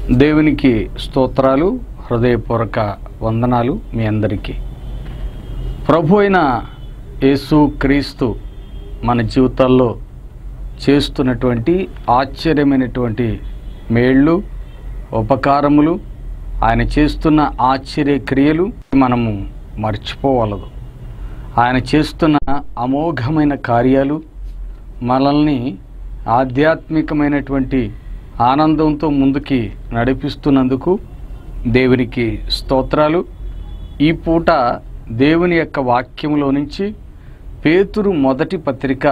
దేవునికి స్తోత్రాలు హృదయపూర్వక వందనాలు మీ అందరికీ ప్రభు అయిన యేసు క్రీస్తు మన జీవితాల్లో చేస్తున్నటువంటి ఆశ్చర్యమైనటువంటి మేళ్ళు ఉపకారములు ఆయన చేస్తున్న ఆశ్చర్య క్రియలు మనము మర్చిపోవలదు ఆయన చేస్తున్న అమోఘమైన కార్యాలు మనల్ని ఆధ్యాత్మికమైనటువంటి ఆనందంతో ముందుకి నడిపిస్తున్నందుకు దేవునికి స్తోత్రాలు ఈ పూట దేవుని యొక్క వాక్యములో నుంచి పేతురు మొదటి పత్రిక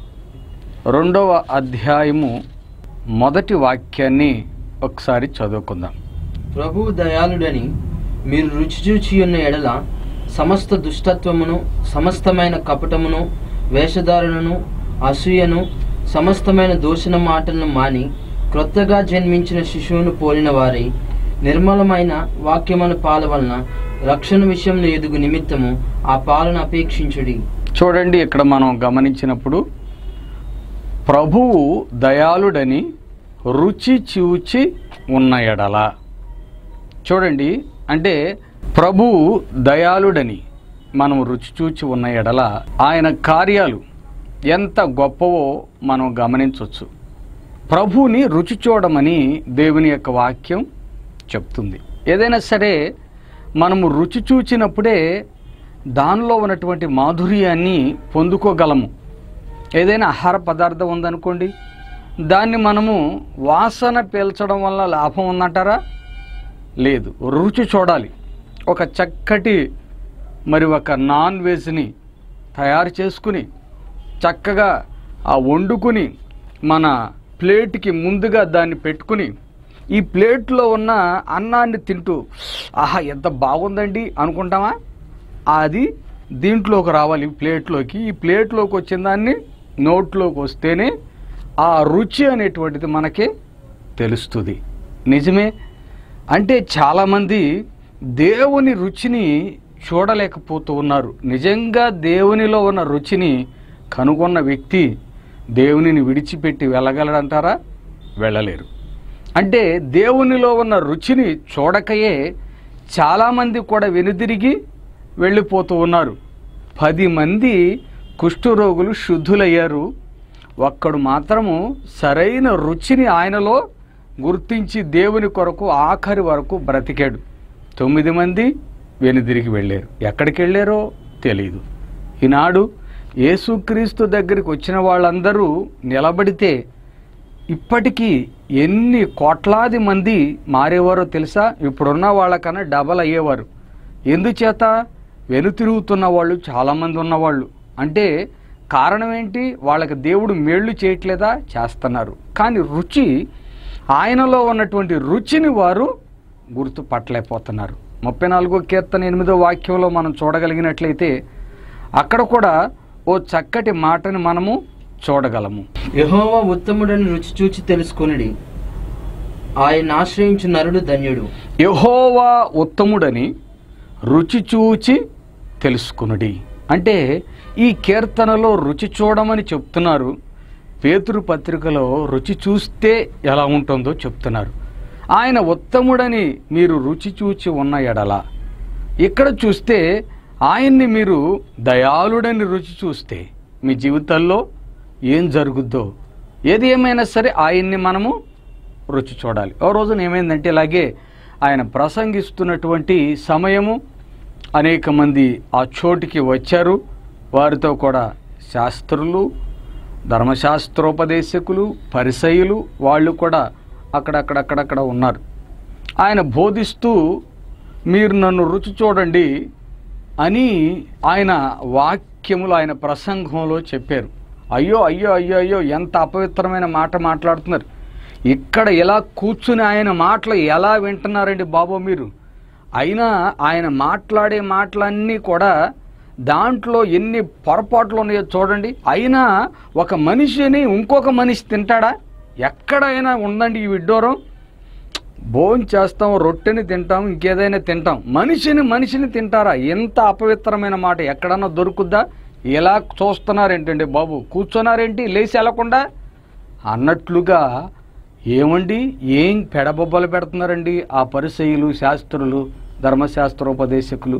రెండవ అధ్యాయము మొదటి వాక్యాన్ని ఒకసారి చదువుకుందాం ప్రభువు దయాళుడని మీరు రుచి చూచి ఉన్న ఎడల సమస్త దుష్టత్వమును సమస్తమైన కపటమును వేషధారణను అసూయను సమస్తమైన దూషణ మాటలను మాని క్రొత్తగా జన్మించిన శిశువును పోలిన వారై నిర్మలమైన వాక్యముల పాల వలన రక్షణ విషయంలో ఎదుగు నిమిత్తము ఆ పాలను అపేక్షించుడి చూడండి ఇక్కడ మనం గమనించినప్పుడు ప్రభువు దయాళుడని రుచి చూచి ఉన్న ఎడల చూడండి అంటే ప్రభువు దయాళుడని మనం రుచి చూచి ఉన్న ఎడల ఆయన కార్యాలు ఎంత గొప్పవో మనం గమనించవచ్చు ప్రభువుని రుచి చూడమని దేవుని యొక్క వాక్యం చెప్తుంది ఏదైనా సరే మనము రుచి చూచినప్పుడే దానిలో ఉన్నటువంటి మాధుర్యాన్ని పొందుకోగలము ఏదైనా ఆహార పదార్థం ఉందనుకోండి దాన్ని మనము వాసన పీల్చడం వల్ల లాభం ఉందంటారా లేదు రుచి చూడాలి ఒక చక్కటి మరి ఒక నాన్ వెజ్ని తయారు చేసుకుని చక్కగా ఆ వండుకుని మన ప్లేట్కి ముందుగా దాన్ని పెట్టుకుని ఈ ప్లేట్లో ఉన్న అన్నాన్ని తింటూ ఆహా ఎంత బాగుందండి అనుకుంటామా అది దీంట్లోకి రావాలి ఈ ప్లేట్లోకి ఈ ప్లేట్లోకి వచ్చిన దాన్ని నోట్లోకి వస్తేనే ఆ రుచి అనేటువంటిది మనకి తెలుస్తుంది నిజమే అంటే చాలామంది దేవుని రుచిని చూడలేకపోతూ ఉన్నారు నిజంగా దేవునిలో ఉన్న రుచిని కనుగొన్న వ్యక్తి దేవునిని విడిచిపెట్టి వెళ్ళగలడంటారా వెళ్ళలేరు అంటే దేవునిలో ఉన్న రుచిని చూడకయే చాలామంది కూడా వెనుదిరిగి వెళ్ళిపోతూ ఉన్నారు పది మంది కుష్ఠరోగులు శుద్ధులయ్యారు ఒక్కడు మాత్రము సరైన రుచిని ఆయనలో గుర్తించి దేవుని కొరకు ఆఖరి వరకు బ్రతికాడు తొమ్మిది మంది వెనుదిరిగి వెళ్ళారు ఎక్కడికి వెళ్ళారో తెలియదు ఈనాడు యేసుక్రీస్తు దగ్గరికి వచ్చిన వాళ్ళందరూ నిలబడితే ఇప్పటికీ ఎన్ని కోట్లాది మంది మారేవారో తెలుసా ఇప్పుడున్న వాళ్ళకన్నా డబల్ అయ్యేవారు ఎందుచేత వెనుతిరుగుతున్న వాళ్ళు చాలామంది ఉన్నవాళ్ళు అంటే కారణం ఏంటి వాళ్ళకి దేవుడు మేళ్ళు చేయట్లేదా చేస్తున్నారు కానీ రుచి ఆయనలో ఉన్నటువంటి రుచిని వారు గుర్తుపట్టలేకపోతున్నారు ముప్పై నాలుగో కీర్తన ఎనిమిదో వాక్యంలో మనం చూడగలిగినట్లయితే అక్కడ కూడా ఓ చక్కటి మాటని మనము చూడగలము యెహోవా ఉత్తముడని రుచి చూచి తెలుసుకొనిడి ఆయన ఆశ్రయించు నరుడు ధన్యుడు యహోవా ఉత్తముడని రుచి చూచి తెలుసుకునుడి అంటే ఈ కీర్తనలో రుచి చూడమని చెప్తున్నారు పేతురు పత్రికలో రుచి చూస్తే ఎలా ఉంటుందో చెప్తున్నారు ఆయన ఉత్తముడని మీరు రుచి చూచి ఉన్న ఎడల ఇక్కడ చూస్తే ఆయన్ని మీరు దయాళుడని రుచి చూస్తే మీ జీవితాల్లో ఏం జరుగుద్దో ఏది ఏమైనా సరే ఆయన్ని మనము రుచి చూడాలి ఓ రోజున ఏమైందంటే ఇలాగే ఆయన ప్రసంగిస్తున్నటువంటి సమయము అనేక మంది ఆ చోటికి వచ్చారు వారితో కూడా శాస్త్రులు ధర్మశాస్త్రోపదేశకులు పరిసయులు వాళ్ళు కూడా అక్కడక్కడక్కడక్కడ ఉన్నారు ఆయన బోధిస్తూ మీరు నన్ను రుచి చూడండి అని ఆయన వాక్యములు ఆయన ప్రసంగంలో చెప్పారు అయ్యో అయ్యో అయ్యో అయ్యో ఎంత అపవిత్రమైన మాట మాట్లాడుతున్నారు ఇక్కడ ఎలా కూర్చుని ఆయన మాటలు ఎలా వింటున్నారండి బాబు మీరు అయినా ఆయన మాట్లాడే మాటలన్నీ కూడా దాంట్లో ఎన్ని పొరపాట్లు ఉన్నాయో చూడండి అయినా ఒక మనిషిని ఇంకొక మనిషి తింటాడా ఎక్కడైనా ఉందండి ఈ విడ్డూరం భోజనం చేస్తాం రొట్టెని తింటాం ఇంకేదైనా తింటాం మనిషిని మనిషిని తింటారా ఎంత అపవిత్రమైన మాట ఎక్కడన్నా దొరుకుద్దా ఎలా చూస్తున్నారేంటండి బాబు కూర్చున్నారేంటి లేచి వెళ్లకుండా అన్నట్లుగా ఏమండి ఏం పెడబొబ్బలు పెడుతున్నారండి ఆ పరిసయులు శాస్త్రులు ధర్మశాస్త్రోపదేశకులు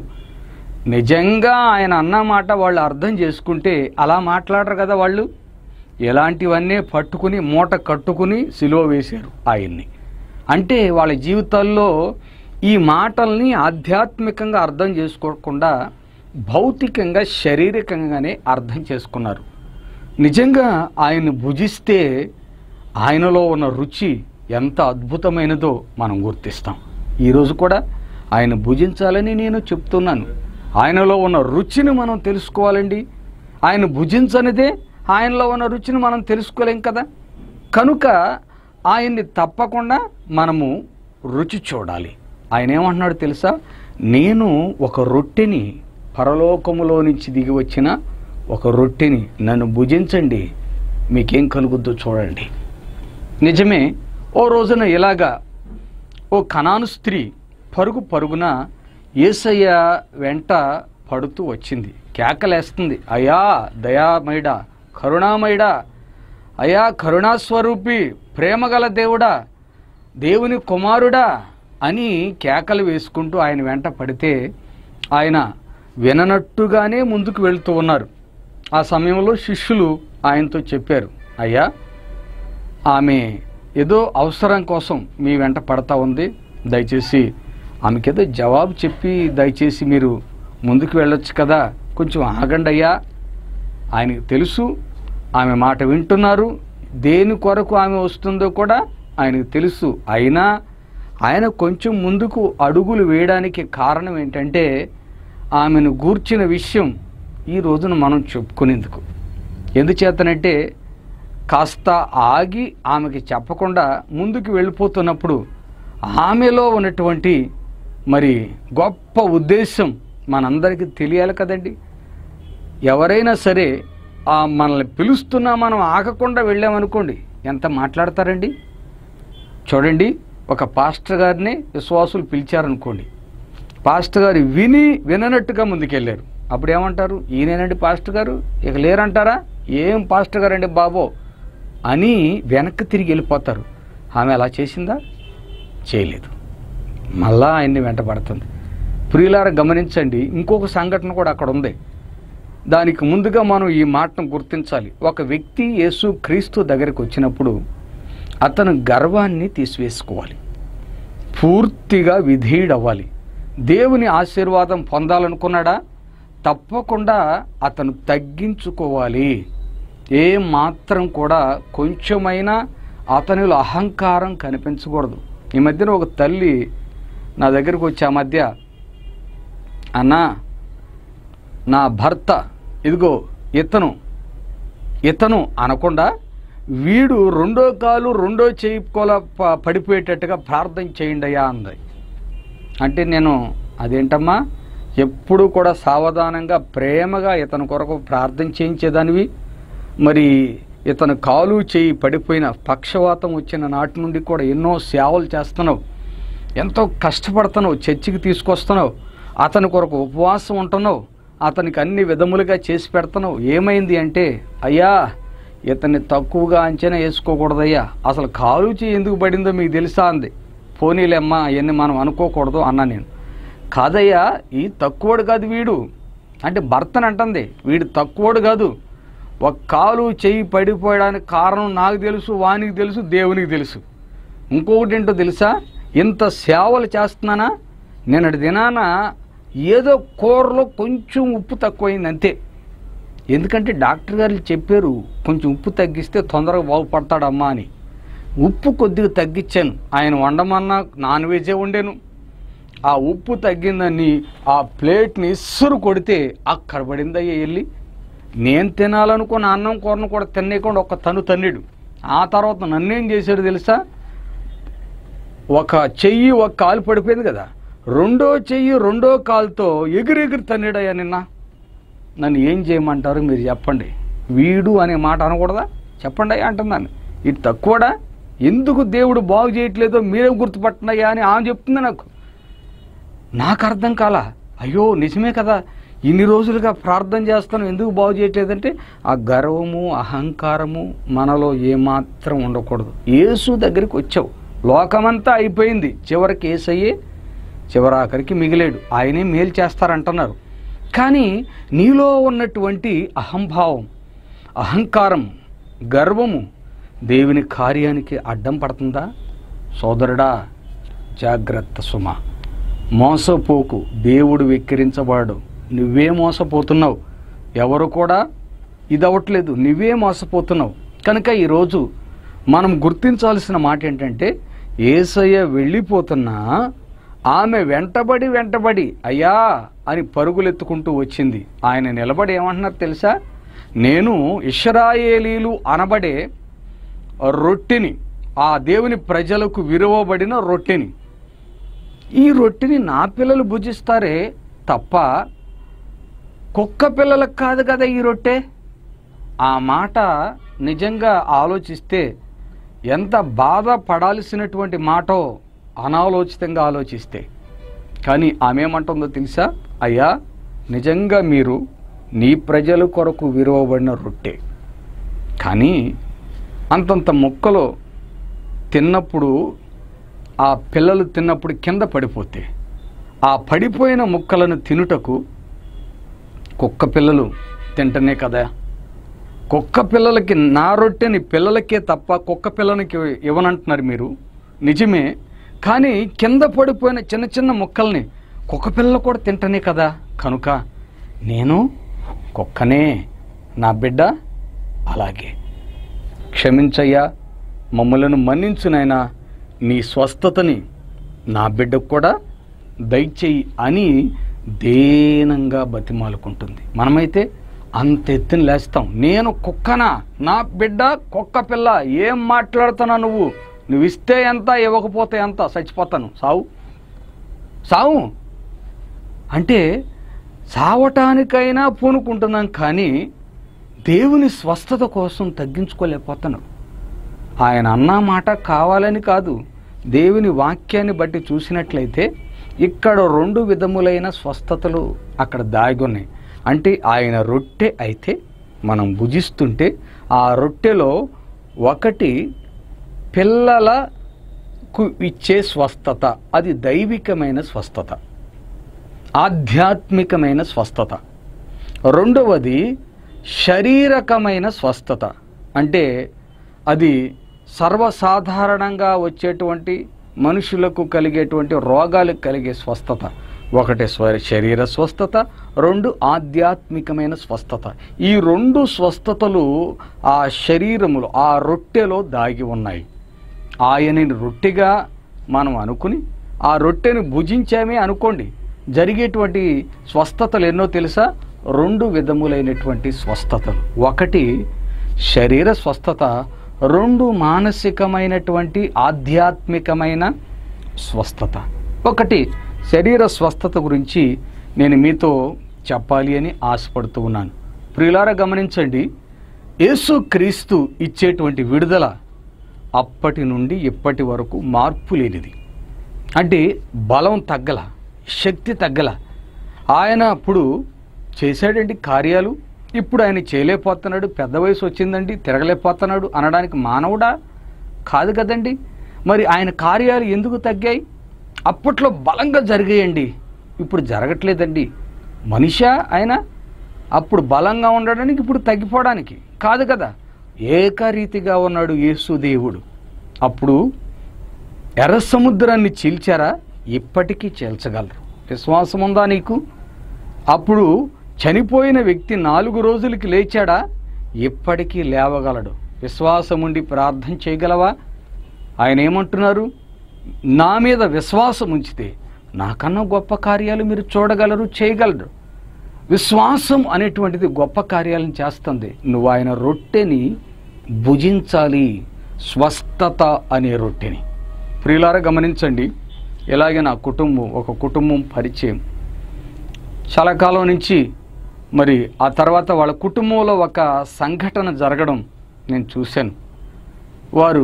నిజంగా ఆయన అన్న మాట వాళ్ళు అర్థం చేసుకుంటే అలా మాట్లాడరు కదా వాళ్ళు ఇలాంటివన్నీ పట్టుకుని మూట కట్టుకుని సిలువ వేశారు ఆయన్ని అంటే వాళ్ళ జీవితాల్లో ఈ మాటల్ని ఆధ్యాత్మికంగా అర్థం చేసుకోకుండా భౌతికంగా శారీరకంగానే అర్థం చేసుకున్నారు నిజంగా ఆయన్ని భుజిస్తే ఆయనలో ఉన్న రుచి ఎంత అద్భుతమైనదో మనం గుర్తిస్తాం ఈరోజు కూడా ఆయన భుజించాలని నేను చెప్తున్నాను ఆయనలో ఉన్న రుచిని మనం తెలుసుకోవాలండి ఆయన భుజించనిదే ఆయనలో ఉన్న రుచిని మనం తెలుసుకోలేం కదా కనుక ఆయన్ని తప్పకుండా మనము రుచి చూడాలి ఆయన ఏమంటున్నాడు తెలుసా నేను ఒక రొట్టెని పరలోకములో నుంచి దిగి వచ్చిన ఒక రొట్టెని నన్ను భుజించండి మీకేం కలుగుద్దో చూడండి నిజమే ఓ రోజున ఇలాగా ఓ కనాను స్త్రీ పరుగు పరుగున ఏసయ్య వెంట పడుతూ వచ్చింది కేకలేస్తుంది అయా దయామయుడా కరుణామయుడా అయా కరుణాస్వరూపి ప్రేమగల దేవుడా దేవుని కుమారుడా అని కేకలు వేసుకుంటూ ఆయన వెంట పడితే ఆయన విననట్టుగానే ముందుకు వెళ్తూ ఉన్నారు ఆ సమయంలో శిష్యులు ఆయనతో చెప్పారు అయ్యా ఆమె ఏదో అవసరం కోసం మీ వెంట పడతా ఉంది దయచేసి ఆమెకేదో జవాబు చెప్పి దయచేసి మీరు ముందుకు వెళ్ళొచ్చు కదా కొంచెం ఆగండి అయ్యా ఆయనకు తెలుసు ఆమె మాట వింటున్నారు దేని కొరకు ఆమె వస్తుందో కూడా ఆయనకు తెలుసు అయినా ఆయన కొంచెం ముందుకు అడుగులు వేయడానికి కారణం ఏంటంటే ఆమెను గూర్చిన విషయం ఈ రోజున మనం చెప్పుకునేందుకు ఎందుచేతనంటే కాస్త ఆగి ఆమెకి చెప్పకుండా ముందుకు వెళ్ళిపోతున్నప్పుడు ఆమెలో ఉన్నటువంటి మరి గొప్ప ఉద్దేశం మనందరికీ తెలియాలి కదండి ఎవరైనా సరే ఆ మనల్ని పిలుస్తున్నా మనం ఆగకుండా వెళ్ళామనుకోండి ఎంత మాట్లాడతారండి చూడండి ఒక పాస్టర్ గారిని విశ్వాసులు పిలిచారనుకోండి పాస్టర్ గారు విని విననట్టుగా ముందుకెళ్ళారు అప్పుడు ఏమంటారు ఈయనేనండి పాస్టర్ గారు ఇక లేరంటారా ఏం పాస్టర్ గారండి బాబో అని వెనక్కి తిరిగి వెళ్ళిపోతారు ఆమె అలా చేసిందా చేయలేదు మళ్ళా ఆయన్ని వెంటబడుతుంది ప్రియులార గమనించండి ఇంకొక సంఘటన కూడా అక్కడ ఉంది దానికి ముందుగా మనం ఈ మాటను గుర్తించాలి ఒక వ్యక్తి యేసు క్రీస్తు దగ్గరికి వచ్చినప్పుడు అతను గర్వాన్ని తీసివేసుకోవాలి పూర్తిగా విధేయుడవ్వాలి దేవుని ఆశీర్వాదం పొందాలనుకున్నాడా తప్పకుండా అతను తగ్గించుకోవాలి ఏ మాత్రం కూడా కొంచెమైనా అతనిలో అహంకారం కనిపించకూడదు ఈ మధ్యన ఒక తల్లి నా దగ్గరికి వచ్చి ఆ మధ్య అన్నా నా భర్త ఇదిగో ఇతను ఇతను అనకుండా వీడు రెండో కాలు రెండో చేయి కొల ప- పడిపోయేటట్టుగా ప్రార్థన చేయండి అయ్యా అంది అంటే నేను అదేంటమ్మా ఎప్పుడు కూడా సావధానంగా ప్రేమగా ఇతని కొరకు ప్రార్థన చేయించేదానివి మరి ఇతను కాలు చేయి పడిపోయిన పక్షవాతం వచ్చిన నాటి నుండి కూడా ఎన్నో సేవలు చేస్తున్నావు ఎంతో కష్టపడుతున్నావు చర్చికి తీసుకొస్తున్నావు అతని కొరకు ఉపవాసం ఉంటున్నావు అతనికి అన్ని విధములుగా చేసి పెడుతున్నావు ఏమైంది అంటే అయ్యా ఇతన్ని తక్కువగా అంచనా వేసుకోకూడదయ్యా అసలు కాలు చేయి ఎందుకు పడిందో మీకు తెలుసా అంది పోనీలేమ్మా అవన్నీ మనం అనుకోకూడదు అన్నా నేను కాదయ్యా ఈ తక్కువడు కాదు వీడు అంటే భర్తని అంటుంది వీడు తక్కువడు కాదు ఒక కాలు చెయ్యి పడిపోయడానికి కారణం నాకు తెలుసు వానికి తెలుసు దేవునికి తెలుసు ఇంకొకటి ఏంటో తెలుసా ఇంత సేవలు చేస్తున్నానా నిన్నటి దినాన ఏదో కూరలో కొంచెం ఉప్పు తక్కువైంది అంతే ఎందుకంటే డాక్టర్ గారు చెప్పారు కొంచెం ఉప్పు తగ్గిస్తే తొందరగా బాగుపడతాడమ్మా అని ఉప్పు కొద్దిగా తగ్గించాను ఆయన వండమన్నా నాన్ వెజే వండాను ఆ ఉప్పు తగ్గిందని ఆ ప్లేట్ని ఇస్సురు కొడితే అక్కడ పడిందయ్యా వెళ్ళి నేను తినాలనుకున్న అన్నం కూరను కూడా తినేయకుండా ఒక తను తన్నిడు ఆ తర్వాత నన్నేం చేశాడు తెలుసా ఒక చెయ్యి ఒక కాలు పడిపోయింది కదా రెండో చెయ్యి రెండో కాలుతో ఎగిరెగిరి తన్నిడయ్యా నిన్న నన్ను ఏం చేయమంటారు మీరు చెప్పండి వీడు అనే మాట అనకూడదా చెప్పండి అయ్యా అంటున్నాను ఇది తక్కువడా ఎందుకు దేవుడు బాగు చేయట్లేదో మీరే గుర్తుపట్టినయ్యా అని ఆమె చెప్తుంది నాకు నాకు అర్థం కాల అయ్యో నిజమే కదా ఇన్ని రోజులుగా ప్రార్థన చేస్తాను ఎందుకు బాగు చేయట్లేదంటే ఆ గర్వము అహంకారము మనలో ఏమాత్రం ఉండకూడదు యేసు దగ్గరికి వచ్చావు లోకమంతా అయిపోయింది చివరికి ఏసయ్యే చివరాఖరికి మిగిలేడు ఆయనే మేలు చేస్తారంటున్నారు కానీ నీలో ఉన్నటువంటి అహంభావం అహంకారం గర్వము దేవుని కార్యానికి అడ్డం పడుతుందా సోదరుడా జాగ్రత్త సుమ మోసపోకు దేవుడు వెక్కిరించబడు నువ్వే మోసపోతున్నావు ఎవరు కూడా ఇది అవ్వట్లేదు నువ్వే మోసపోతున్నావు కనుక ఈరోజు మనం గుర్తించాల్సిన మాట ఏంటంటే ఏసయ్య వెళ్ళిపోతున్నా ఆమె వెంటబడి వెంటబడి అయ్యా అని పరుగులెత్తుకుంటూ వచ్చింది ఆయన నిలబడి ఏమంటున్నారు తెలుసా నేను ఇష్రాయేలీలు అనబడే రొట్టెని ఆ దేవుని ప్రజలకు విరువబడిన రొట్టెని ఈ రొట్టెని నా పిల్లలు భుజిస్తారే తప్ప కుక్క పిల్లలకు కాదు కదా ఈ రొట్టె ఆ మాట నిజంగా ఆలోచిస్తే ఎంత బాధ పడాల్సినటువంటి మాటో అనాలోచితంగా ఆలోచిస్తే కానీ ఆమె ఏమంటుందో తెలుసా అయ్యా నిజంగా మీరు నీ ప్రజల కొరకు విరువబడిన రొట్టె కానీ అంతంత మొక్కలో తిన్నప్పుడు ఆ పిల్లలు తిన్నప్పుడు కింద పడిపోతే ఆ పడిపోయిన ముక్కలను తినుటకు కుక్క పిల్లలు తింటనే కదా కుక్క పిల్లలకి నా రొట్టెని పిల్లలకే తప్ప కుక్క పిల్లలకి ఇవ్వనంటున్నారు మీరు నిజమే కానీ కింద పడిపోయిన చిన్న చిన్న ముక్కల్ని కుక్క పిల్లలు కూడా తింటనే కదా కనుక నేను కుక్కనే నా బిడ్డ అలాగే క్షమించయ్యా మమ్మలను మన్నించునైనా నీ స్వస్థతని నా బిడ్డకు కూడా దయచేయి అని దేనంగా బతిమాలుకుంటుంది మనమైతే అంత ఎత్తున లేస్తాం నేను కుక్కనా నా బిడ్డ కుక్క పిల్ల ఏం మాట్లాడుతున్నా నువ్వు నువ్వు ఇస్తే ఎంత ఇవ్వకపోతే ఎంత చచ్చిపోతాను సావు సావు అంటే సావటానికైనా పూనుకుంటున్నాం కానీ దేవుని స్వస్థత కోసం తగ్గించుకోలేకపోతున్నాం ఆయన అన్న మాట కావాలని కాదు దేవుని వాక్యాన్ని బట్టి చూసినట్లయితే ఇక్కడ రెండు విధములైన స్వస్థతలు అక్కడ దాగి ఉన్నాయి అంటే ఆయన రొట్టె అయితే మనం భుజిస్తుంటే ఆ రొట్టెలో ఒకటి పిల్లలకు ఇచ్చే స్వస్థత అది దైవికమైన స్వస్థత ఆధ్యాత్మికమైన స్వస్థత రెండవది శారీరకమైన స్వస్థత అంటే అది సర్వసాధారణంగా వచ్చేటువంటి మనుషులకు కలిగేటువంటి రోగాలకు కలిగే స్వస్థత ఒకటి స్వ శరీర స్వస్థత రెండు ఆధ్యాత్మికమైన స్వస్థత ఈ రెండు స్వస్థతలు ఆ శరీరములో ఆ రొట్టెలో దాగి ఉన్నాయి ఆయనని రొట్టెగా మనం అనుకుని ఆ రొట్టెను భుజించామే అనుకోండి జరిగేటువంటి స్వస్థతలు ఎన్నో తెలుసా రెండు విధములైనటువంటి స్వస్థతలు ఒకటి శరీర స్వస్థత రెండు మానసికమైనటువంటి ఆధ్యాత్మికమైన స్వస్థత ఒకటి శరీర స్వస్థత గురించి నేను మీతో చెప్పాలి అని ఆశపడుతూ ఉన్నాను ప్రియులారా గమనించండి యేసు క్రీస్తు ఇచ్చేటువంటి విడుదల అప్పటి నుండి ఇప్పటి వరకు మార్పు లేనిది అంటే బలం తగ్గల శక్తి తగ్గల ఆయన అప్పుడు చేశాడండి కార్యాలు ఇప్పుడు ఆయన చేయలేకపోతున్నాడు పెద్ద వయసు వచ్చిందండి తిరగలేకపోతున్నాడు అనడానికి మానవుడా కాదు కదండి మరి ఆయన కార్యాలు ఎందుకు తగ్గాయి అప్పట్లో బలంగా జరిగాయండి ఇప్పుడు జరగట్లేదండి మనిషా ఆయన అప్పుడు బలంగా ఉండడానికి ఇప్పుడు తగ్గిపోవడానికి కాదు కదా ఏకరీతిగా ఉన్నాడు యేసు దేవుడు అప్పుడు ఎర్ర సముద్రాన్ని చీల్చారా ఇప్పటికీ చీల్చగలరు విశ్వాసం ఉందా నీకు అప్పుడు చనిపోయిన వ్యక్తి నాలుగు రోజులకి లేచాడా ఇప్పటికీ లేవగలడు విశ్వాసం ఉండి ప్రార్థన చేయగలవా ఆయన ఏమంటున్నారు నా మీద విశ్వాసం ఉంచితే నాకన్నా గొప్ప కార్యాలు మీరు చూడగలరు చేయగలరు విశ్వాసం అనేటువంటిది గొప్ప కార్యాలను చేస్తుంది నువ్వు ఆయన రొట్టెని భుజించాలి స్వస్థత అనే రొట్టెని ప్రియులారా గమనించండి ఇలాగే నా కుటుంబం ఒక కుటుంబం పరిచయం చాలా కాలం నుంచి మరి ఆ తర్వాత వాళ్ళ కుటుంబంలో ఒక సంఘటన జరగడం నేను చూశాను వారు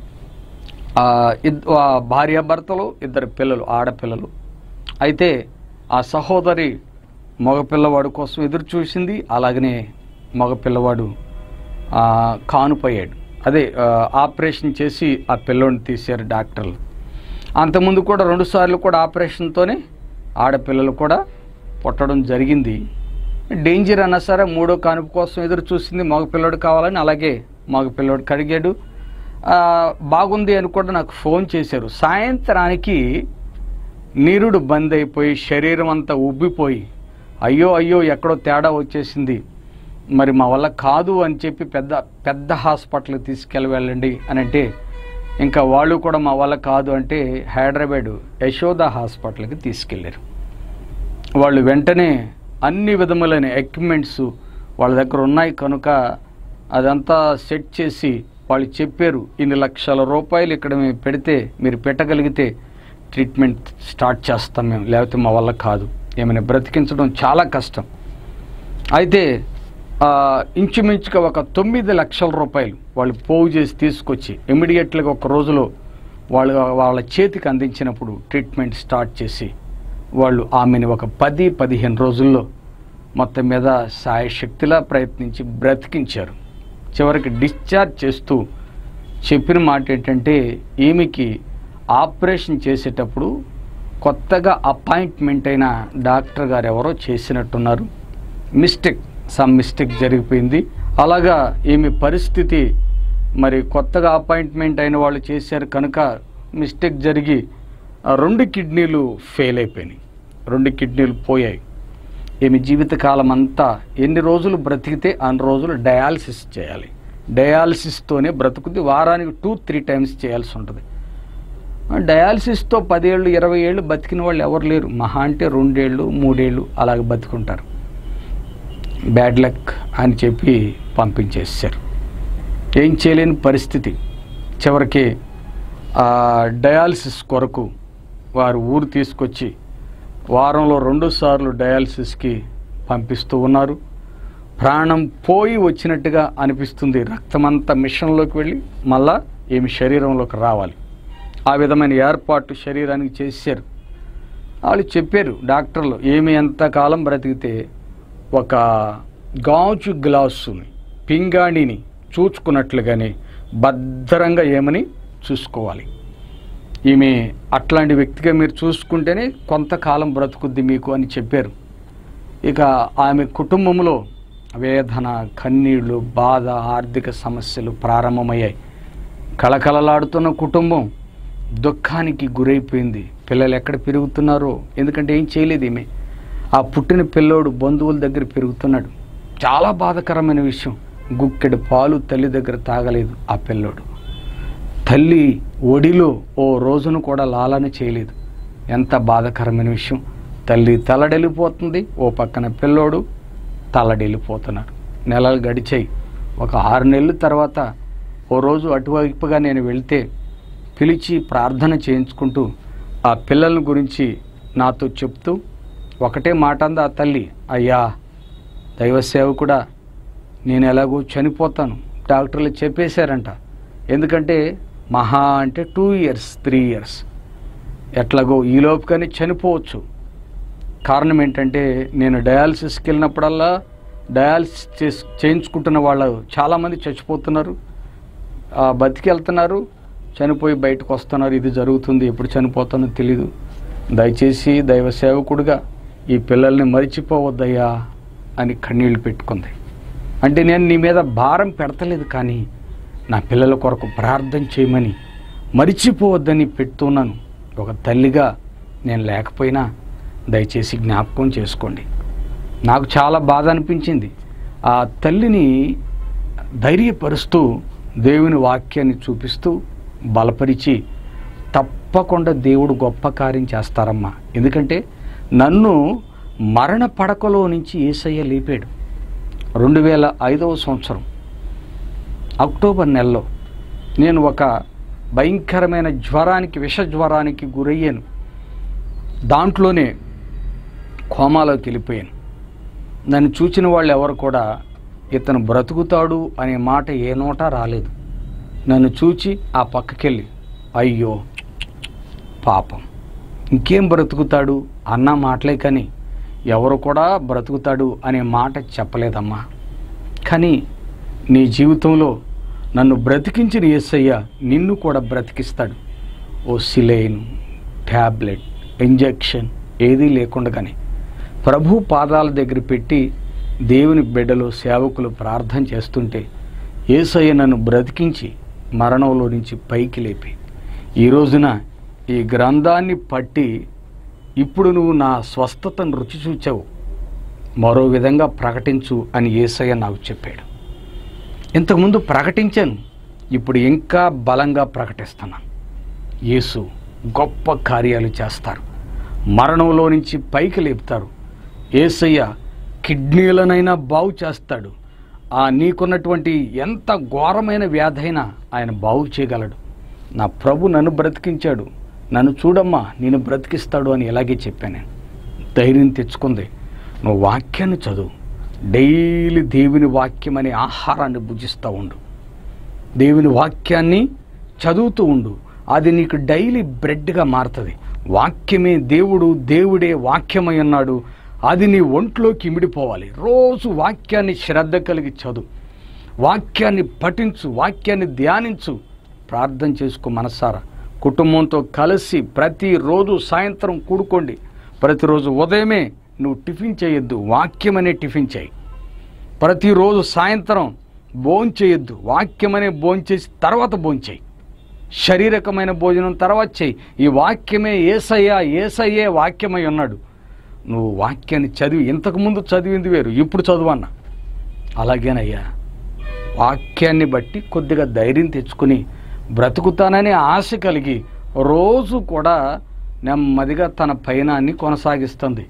ఆ ఇద్ ఆ భార్యాభర్తలు ఇద్దరు పిల్లలు ఆడపిల్లలు అయితే ఆ సహోదరి మగపిల్లవాడు కోసం ఎదురు చూసింది అలాగనే మగపిల్లవాడు ఆ, కానుపోయాడు అదే ఆ, ఆపరేషన్ చేసి ఆ పిల్లోని తీశారు డాక్టర్లు అంతకుముందు కూడా రెండు సార్లు కూడా ఆపరేషన్తోనే ఆడపిల్లలు కూడా పుట్టడం జరిగింది డేంజర్ అన్నా సరే మూడో కానుపు కోసం ఎదురు చూసింది మగపిల్లడు కావాలని అలాగే మగపిల్లడు కడిగాడు ఆ, బాగుంది అని కూడా నాకు ఫోన్ చేశారు సాయంత్రానికి నీరుడు బంద్ అయిపోయి శరీరం అంతా ఉబ్బిపోయి అయ్యో అయ్యో ఎక్కడో తేడా వచ్చేసింది మరి మా వల్ల కాదు అని చెప్పి పెద్ద పెద్ద హాస్పిటల్కి తీసుకెళ్ళి వెళ్ళండి అని అంటే ఇంకా వాళ్ళు కూడా మా వల్ల కాదు అంటే హైదరాబాద్ యశోద హాస్పిటల్కి తీసుకెళ్ళారు వాళ్ళు వెంటనే అన్ని విధములైన ఎక్విప్మెంట్స్ వాళ్ళ దగ్గర ఉన్నాయి కనుక అదంతా సెట్ చేసి వాళ్ళు చెప్పారు ఇన్ని లక్షల రూపాయలు ఇక్కడ మేము పెడితే మీరు పెట్టగలిగితే ట్రీట్మెంట్ స్టార్ట్ చేస్తాం మేము లేకపోతే మా వల్ల కాదు ఏమైనా బ్రతికించడం చాలా కష్టం అయితే ఆ, ఇంచుమించుగా ఒక తొమ్మిది లక్షల రూపాయలు వాళ్ళు పోగు చేసి తీసుకొచ్చి ఇమీడియట్గా ఒక రోజులో వాళ్ళు వాళ్ళ చేతికి అందించినప్పుడు ట్రీట్మెంట్ స్టార్ట్ చేసి వాళ్ళు ఆమెని ఒక పది పదిహేను రోజుల్లో మొత్తం మీద సాయశక్తిలా ప్రయత్నించి బ్రతికించారు చివరికి డిశ్చార్జ్ చేస్తూ చెప్పిన మాట ఏంటంటే ఈమెకి ఆపరేషన్ చేసేటప్పుడు కొత్తగా అపాయింట్మెంట్ అయిన డాక్టర్ గారు ఎవరో చేసినట్టున్నారు మిస్టేక్ సమ్ మిస్టేక్ జరిగిపోయింది అలాగా ఈమె పరిస్థితి మరి కొత్తగా అపాయింట్మెంట్ అయిన వాళ్ళు చేశారు కనుక మిస్టేక్ జరిగి ఆ రెండు కిడ్నీలు ఫెయిల్ అయిపోయినాయి రెండు కిడ్నీలు పోయాయి ఈమె జీవితకాలం అంతా ఎన్ని రోజులు బ్రతికితే అన్ని రోజులు డయాలసిస్ చేయాలి డయాలసిస్తోనే బ్రతుకుద్ది వారానికి టూ త్రీ టైమ్స్ చేయాల్సి ఉంటుంది ఆ డయాలసిస్తో పదేళ్ళు ఇరవై ఏళ్ళు బతికిన వాళ్ళు ఎవరు లేరు మహా అంటే రెండేళ్ళు మూడేళ్ళు అలాగ బతుకుంటారు బ్యాడ్ లక్ అని చెప్పి పంపించేసారు ఏం చేయలేని పరిస్థితి చివరికి ఆ డయాలసిస్ కొరకు వారు ఊరు తీసుకొచ్చి వారంలో రెండు సార్లు డయాలసిస్కి పంపిస్తూ ఉన్నారు ప్రాణం పోయి వచ్చినట్టుగా అనిపిస్తుంది రక్తమంతా మిషన్లోకి వెళ్ళి మళ్ళా ఏమి శరీరంలోకి రావాలి ఆ విధమైన ఏర్పాటు శరీరానికి చేశారు వాళ్ళు చెప్పారు డాక్టర్లు ఏమి ఎంతకాలం బ్రతికితే ఒక గాజు గ్లాసుని పింగాణిని చూచుకున్నట్లుగానే భద్రంగా ఏమని చూసుకోవాలి ఈమె అట్లాంటి వ్యక్తిగా మీరు చూసుకుంటేనే కొంతకాలం బ్రతుకుద్ది మీకు అని చెప్పారు ఇక ఆమె కుటుంబంలో వేదన కన్నీళ్లు బాధ ఆర్థిక సమస్యలు ప్రారంభమయ్యాయి కళకళలాడుతున్న కుటుంబం దుఃఖానికి గురైపోయింది పిల్లలు ఎక్కడ పెరుగుతున్నారో ఎందుకంటే ఏం చేయలేదు ఈమె ఆ పుట్టిన పిల్లోడు బంధువుల దగ్గర పెరుగుతున్నాడు చాలా బాధకరమైన విషయం గుక్కెడు పాలు తల్లి దగ్గర తాగలేదు ఆ పిల్లోడు తల్లి ఒడిలో ఓ రోజును కూడా లాలన చేయలేదు ఎంత బాధకరమైన విషయం తల్లి తలడెళ్ళిపోతుంది ఓ పక్కన పిల్లోడు తలడెళ్ళిపోతున్నాడు నెలలు గడిచాయి ఒక ఆరు నెలల తర్వాత ఓ రోజు అటువైపుగా నేను వెళ్తే పిలిచి ప్రార్థన చేయించుకుంటూ ఆ పిల్లల గురించి నాతో చెప్తూ ఒకటే మాట అంది ఆ తల్లి అయ్యా దైవ సేవకుడా నేను ఎలాగో చనిపోతాను డాక్టర్లు చెప్పేశారంట ఎందుకంటే మహా అంటే టూ ఇయర్స్ త్రీ ఇయర్స్ ఎట్లాగో ఈలోపుగానే చనిపోవచ్చు కారణం ఏంటంటే నేను డయాలసిస్కి వెళ్ళినప్పుడల్లా డయాలసిస్ చేసి చేయించుకుంటున్న వాళ్ళు చాలామంది చచ్చిపోతున్నారు ఆ, బతికెళ్తున్నారు చనిపోయి బయటకు వస్తున్నారు ఇది జరుగుతుంది ఎప్పుడు చనిపోతానో తెలీదు దయచేసి దైవ సేవకుడిగా ఈ పిల్లల్ని మరిచిపోవద్దయ్యా అని కన్నీళ్లు పెట్టుకుంది అంటే నేను నీ మీద భారం పెడతలేదు కానీ నా పిల్లల కొరకు ప్రార్థన చేయమని మరిచిపోవద్దని పెడుతున్నాను ఒక తల్లిగా నేను లేకపోయినా దయచేసి జ్ఞాపకం చేసుకోండి నాకు చాలా బాధ అనిపించింది ఆ తల్లిని ధైర్యపరుస్తూ దేవుని వాక్యాన్ని చూపిస్తూ బలపరిచి తప్పకుండా దేవుడు గొప్ప కార్యం చేస్తారమ్మా ఎందుకంటే నన్ను మరణ పడకలో నుంచి ఏసయ్య లేపాడు రెండు వేల ఐదవ సంవత్సరం అక్టోబర్ నెలలో నేను ఒక భయంకరమైన జ్వరానికి విష జ్వరానికి గురయ్యాను దాంట్లోనే కోమాలోకి వెళ్ళిపోయాను నన్ను చూచిన వాళ్ళు ఎవరు కూడా ఇతను బ్రతుకుతాడు అనే మాట ఏ నోట రాలేదు నన్ను చూచి ఆ పక్కకెళ్ళి అయ్యో పాపం ఇంకేం బ్రతుకుతాడు అన్న మాటలే కానీ ఎవరు కూడా బ్రతుకుతాడు అనే మాట చెప్పలేదమ్మా కానీ నీ జీవితంలో నన్ను బ్రతికించిన యేసయ్య నిన్ను కూడా బ్రతికిస్తాడు ఓ సిలైన్ ట్యాబ్లెట్ ఇంజెక్షన్ ఏదీ లేకుండగానే ప్రభు పాదాల దగ్గర పెట్టి దేవుని బిడ్డలు సేవకులు ప్రార్థన చేస్తుంటే యేసయ్య నన్ను బ్రతికించి మరణంలో నుంచి పైకి లేపి ఈ రోజున ఈ గ్రంథాన్ని పట్టి ఇప్పుడు నువ్వు నా స్వస్థతను రుచి చూచావు మరో విధంగా ప్రకటించు అని యేసయ్య నాకు చెప్పాడు ఇంతకుముందు ప్రకటించాను ఇప్పుడు ఇంకా బలంగా ప్రకటిస్తున్నాను యేసు గొప్ప కార్యాలు చేస్తారు మరణంలో నుంచి పైకి లేపుతారు ఏసయ్య కిడ్నీలనైనా బాగు చేస్తాడు ఆ నీకున్నటువంటి ఎంత ఘోరమైన వ్యాధైనా ఆయన బాగు చేయగలడు నా ప్రభు నన్ను బ్రతికించాడు నన్ను చూడమ్మా నేను బ్రతికిస్తాడు అని ఇలాగే చెప్పాను నేను ధైర్యం తెచ్చుకుంది నువ్వు వాక్యాన్ని చదువు డైలీ దేవుని వాక్యం అనే ఆహారాన్ని భుజిస్తూ ఉండు దేవుని వాక్యాన్ని చదువుతూ ఉండు అది నీకు డైలీ బ్రెడ్గా మారుతుంది వాక్యమే దేవుడు దేవుడే వాక్యమై ఉన్నాడు అది నీ ఒంట్లోకి ఇమిడిపోవాలి రోజు వాక్యాన్ని శ్రద్ధ కలిగి చదువు వాక్యాన్ని పఠించు వాక్యాన్ని ధ్యానించు ప్రార్థన చేసుకో మనసారా కుటుంబంతో కలిసి ప్రతిరోజు సాయంత్రం కూడుకోండి ప్రతిరోజు ఉదయమే నువ్వు టిఫిన్ చేయొద్దు వాక్యం అనే టిఫిన్ చేయి ప్రతిరోజు సాయంత్రం భోంచేయొద్దు వాక్యం అనే భోంచేసి తర్వాత భోంచేయి శారీరకమైన భోజనం తర్వాత చేయి ఈ వాక్యమే ఏసయ్యా ఏసయ్యే వాక్యమై ఉన్నాడు నువ్వు వాక్యాన్ని చదివి ఇంతకుముందు చదివింది వేరు ఇప్పుడు చదువన్నా అలాగేనయ్యా వాక్యాన్ని బట్టి కొద్దిగా ధైర్యం తెచ్చుకుని బ్రతుకుతాననే ఆశ కలిగి రోజు కూడా నెమ్మదిగా తన పయనాన్ని కొనసాగిస్తుంది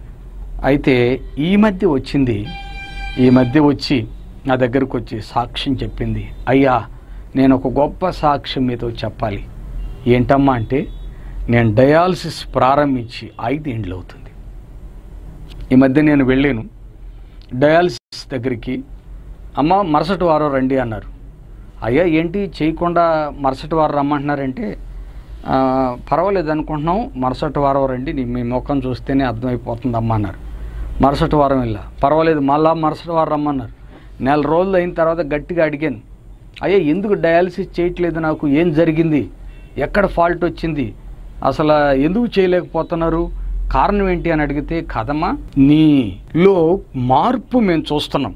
అయితే ఈ మధ్య వచ్చింది ఈ మధ్య వచ్చి నా దగ్గరకు వచ్చి సాక్ష్యం చెప్పింది అయ్యా నేను ఒక గొప్ప సాక్ష్యం మీతో చెప్పాలి ఏంటమ్మా అంటే నేను డయాలసిస్ ప్రారంభించి ఐదేండ్లు అవుతుంది ఈ మధ్య నేను వెళ్ళాను డయాలసిస్ దగ్గరికి అమ్మ మరుసటి వారం రండి అన్నారు అయ్యా ఏంటి చేయకుండా మరుసటి వారం రమ్మంటున్నారంటే "ఆ, పర్వాలేదు అనుకుంటున్నాం మరుసటి వారం రండి నీ మీ ముఖం చూస్తేనే అర్థమైపోతుంది అమ్మ అన్నారు మరుసటి వారం వెళ్ళా పర్వాలేదు మళ్ళా మరుసటి వారం రమ్మన్నారు నెల రోజులు అయిన తర్వాత గట్టిగా అడిగాను అయ్యా ఎందుకు డయాలసిస్ చేయట్లేదు నాకు ఏం జరిగింది ఎక్కడ ఫాల్ట్ వచ్చింది అసలు ఎందుకు చేయలేకపోతున్నారు కారణం ఏంటి అని అడిగితే కదమ్మా నీలో మార్పు మేము చూస్తున్నాం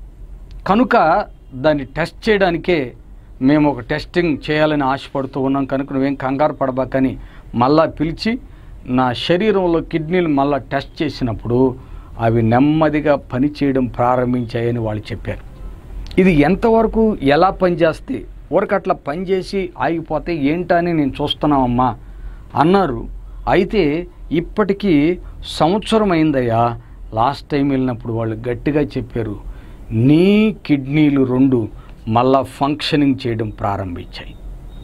కనుక దాన్ని టెస్ట్ చేయడానికే మేము ఒక టెస్టింగ్ చేయాలని ఆశపడుతూ ఉన్నాం కనుక నువ్వేం కంగారు పడబాకని మళ్ళా పిలిచి నా శరీరంలో కిడ్నీలు మళ్ళా టెస్ట్ చేసినప్పుడు అవి నెమ్మదిగా పనిచేయడం ప్రారంభించాయని వాళ్ళు చెప్పారు ఇది ఎంతవరకు ఎలా పనిచేస్తే ఊరికి అట్లా పనిచేసి ఆగిపోతే ఏంటని నేను చూస్తున్నామమ్మా అన్నారు అయితే ఇప్పటికీ సంవత్సరం అయిందయ్యా లాస్ట్ టైం వెళ్ళినప్పుడు వాళ్ళు గట్టిగా చెప్పారు నీ కిడ్నీలు రెండు మళ్ళా ఫంక్షనింగ్ చేయడం ప్రారంభించాయి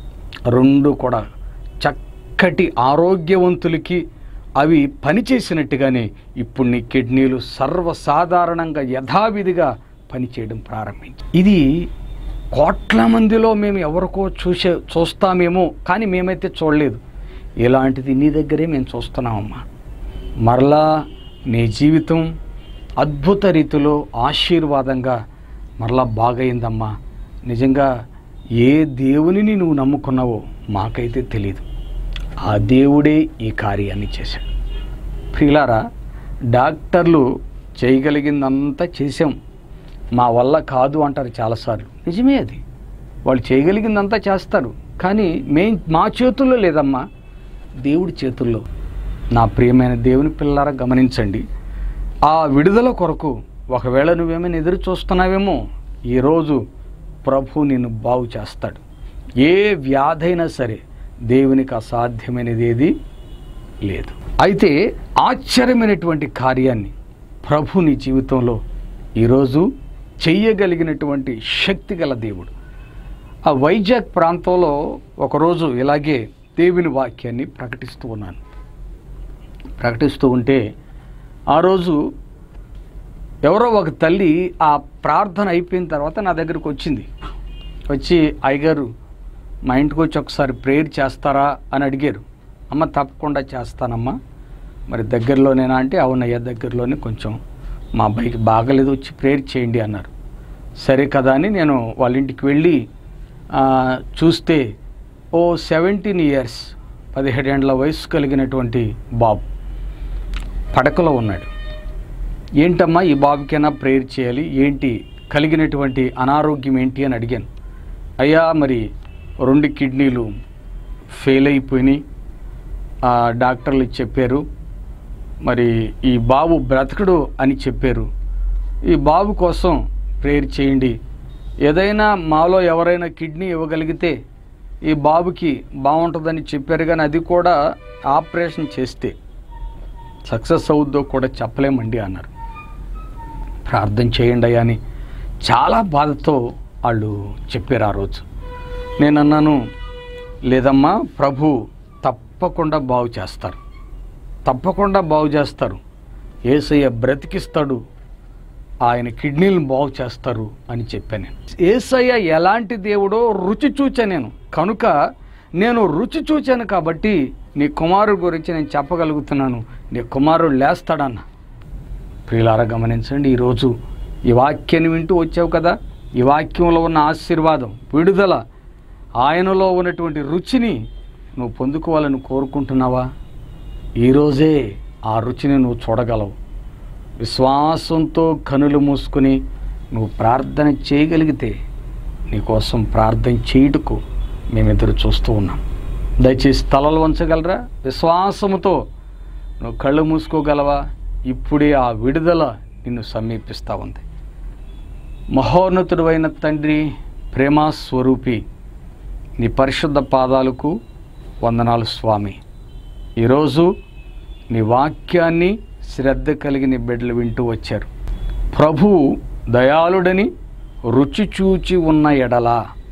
రెండు కూడా చక్కటి ఆరోగ్యవంతులకి అవి పనిచేసినట్టుగానే ఇప్పుడు నీ కిడ్నీలు సర్వసాధారణంగా యథావిధిగా పనిచేయడం ప్రారంభించాయి ఇది కోట్ల మందిలో మేము ఎవరికో చూసే చూస్తామేమో కానీ మేమైతే చూడలేదు ఇలాంటిది నీ దగ్గరే మేము చూస్తున్నామమ్మా మరలా నీ జీవితం అద్భుత రీతిలో ఆశీర్వాదంగా మరలా బాగయిందమ్మా నిజంగా ఏ దేవునిని నువ్వు నమ్ముకున్నావో మాకైతే తెలియదు ఆ దేవుడే ఈ కార్యాన్ని చేశాడు ప్రియులారా డాక్టర్లు చేయగలిగిందంతా చేసాం మా వల్ల కాదు అంటారు చాలాసార్లు నిజమే అది వాళ్ళు చేయగలిగిందంతా చేస్తారు కానీ మే మా చేతుల్లో లేదమ్మా దేవుడి చేతుల్లో నా ప్రియమైన దేవుని పిల్లారా గమనించండి ఆ విడుదల కొరకు ఒకవేళ నువ్వేమైనా ఎదురు చూస్తున్నావేమో ఈరోజు ప్రభు నిన్ను బాగు చేస్తాడు ఏ వ్యాధైనా సరే దేవునికి అసాధ్యమైనది ఏది లేదు అయితే ఆశ్చర్యమైనటువంటి కార్యాన్ని ప్రభు నీ జీవితంలో ఈరోజు చెయ్యగలిగినటువంటి శక్తి గల దేవుడు ఆ వైజాగ్ ప్రాంతంలో ఒకరోజు ఇలాగే దేవుని వాక్యాన్ని ప్రకటిస్తూ ఉన్నాను ప్రకటిస్తూ ఉంటే ఆ రోజు ఎవరో ఒక తల్లి ఆ ప్రార్థన అయిపోయిన తర్వాత నా దగ్గరకు వచ్చింది వచ్చి అయ్యగారు మా ఇంటికి వచ్చి ఒకసారి ప్రేయర్ చేస్తారా అని అడిగారు అమ్మ తప్పకుండా చేస్తానమ్మా మరి దగ్గరలోనేనా అంటే అవునయ్యా దగ్గరలోనే కొంచెం మా అబ్బాయికి బాగలేదు వచ్చి ప్రేయర్ చేయండి అన్నారు సరే కదా అని నేను వాళ్ళ ఇంటికి వెళ్ళి ఆ, చూస్తే ఓ సెవెంటీన్ ఇయర్స్ పదిహేడేండ్ల వయసు కలిగినటువంటి బాబు పడకలో ఉన్నాడు ఏంటమ్మా ఈ బాబుకైనా ప్రేయర్ చేయాలి ఏంటి కలిగినటువంటి అనారోగ్యం ఏంటి అని అడిగాను అయ్యా మరి రెండు కిడ్నీలు ఫెయిల్ అయిపోయినాయి ఆ, డాక్టర్లు చెప్పారు మరి ఈ బాబు బ్రతకడు అని చెప్పారు ఈ బాబు కోసం ప్రేయర్ చేయండి ఏదైనా మాలో ఎవరైనా కిడ్నీ ఇవ్వగలిగితే ఈ బాబుకి బాగుంటుందని చెప్పారు కానీ అది కూడా ఆపరేషన్ చేస్తే సక్సెస్ అవుద్దో కూడా చెప్పలేమండి అన్నారు ప్రార్థన చేయండి అయ్యా అని చాలా బాధతో వాళ్ళు చెప్పారు ఆ రోజు నేను అన్నాను లేదమ్మా ప్రభు తప్పకుండా బాగు చేస్తారు తప్పకుండా బాగు చేస్తారు ఏసయ్య బ్రతికిస్తాడు ఆయన కిడ్నీలను బాగు చేస్తారు అని చెప్పాను నేను ఏసయ్య ఎలాంటి దేవుడో రుచి చూచాను నేను కనుక నేను రుచి చూచాను కాబట్టి నీ కుమారుడు గురించి నేను చెప్పగలుగుతున్నాను నీ కుమారుడు లేస్తాడన్న ప్రియులారా గమనించండి ఈరోజు ఈ వాక్యాన్ని వింటూ వచ్చావు కదా ఈ వాక్యంలో ఉన్న ఆశీర్వాదం విడుదల ఆయనలో ఉన్నటువంటి రుచిని నువ్వు పొందుకోవాలని కోరుకుంటున్నావా ఈరోజే ఆ రుచిని నువ్వు చూడగలవు విశ్వాసంతో కనులు మూసుకుని నువ్వు ప్రార్థన చేయగలిగితే నీకోసం ప్రార్థన చేయుటకు మేము ఎదురు చూస్తూ ఉన్నాం దయచేసి తలలు వంచగలరా విశ్వాసముతో నువ్వు కళ్ళు మూసుకోగలవా ఇప్పుడే ఆ విడుదల నిన్ను సమీపిస్తూ ఉంది మహోన్నతుడు అయిన తండ్రి ప్రేమా స్వరూపి నీ పరిశుద్ధ పాదాలకు వందనాలు స్వామి ఈరోజు నీ వాక్యాన్ని శ్రద్ధ కలిగిన బిడ్డలు వింటూ వచ్చారు ప్రభువు దయాళుడని రుచి చూచి ఉన్న ఎడల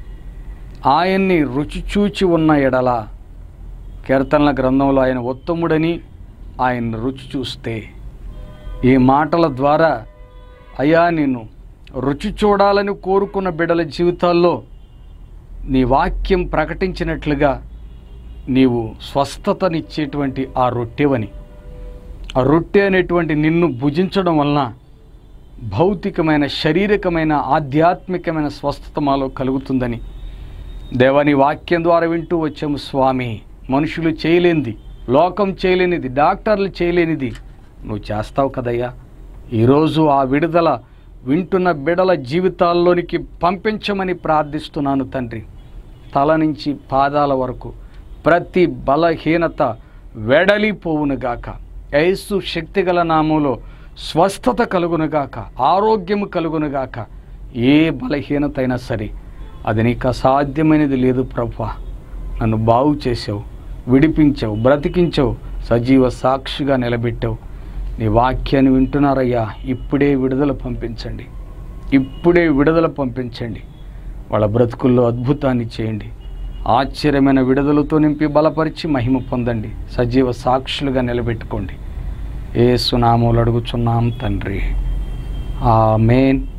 ఆయన్ని రుచి చూచి ఉన్న ఎడల కీర్తనల గ్రంథంలో ఆయన ఉత్తముడని ఆయన రుచి చూస్తే ఈ మాటల ద్వారా అయ్యా నేను రుచి చూడాలని కోరుకున్న బిడ్డల జీవితాల్లో నీ వాక్యం ప్రకటించినట్లుగా నీవు స్వస్థతనిచ్చేటువంటి ఆ రొట్టెవని ఆ రొట్టె అనేటువంటి నిన్ను భుజించడం వలన భౌతికమైన శారీరకమైన ఆధ్యాత్మికమైన స్వస్థత మాలో కలుగుతుందని దేవాని వాక్యం ద్వారా వింటూ వచ్చాము స్వామి మనుషులు చేయలేనిది లోకం చేయలేనిది డాక్టర్లు చేయలేనిది నువ్వు చేస్తావు కదయ్యా ఈరోజు ఆ విడుదల వింటున్న బిడల జీవితాల్లోనికి పంపించమని ప్రార్థిస్తున్నాను తండ్రి తల నుంచి పాదాల వరకు ప్రతి బలహీనత వెడలిపోవునుగాక యేసు శక్తిగల నామంలో స్వస్థత కలుగునుగాక ఆరోగ్యము కలుగునుగాక ఏ బలహీనత అయినా సరే అది నీకు అసాధ్యమైనది లేదు ప్రభా నన్ను బాగు చేసావు విడిపించావు బ్రతికించావు సజీవ సాక్షిగా నిలబెట్టావు నీ వాక్యాన్ని వింటున్నారయ్యా ఇప్పుడే విడుదల పంపించండి ఇప్పుడే విడుదల పంపించండి వాళ్ళ బ్రతుకుల్లో అద్భుతాన్ని చేయండి ఆశ్చర్యమైన విడుదలతో నింపి బలపరిచి మహిమ పొందండి సజీవ సాక్షులుగా నిలబెట్టుకోండి ఏ సునామూలు అడుగుచున్నాం తండ్రి ఆ మెయిన్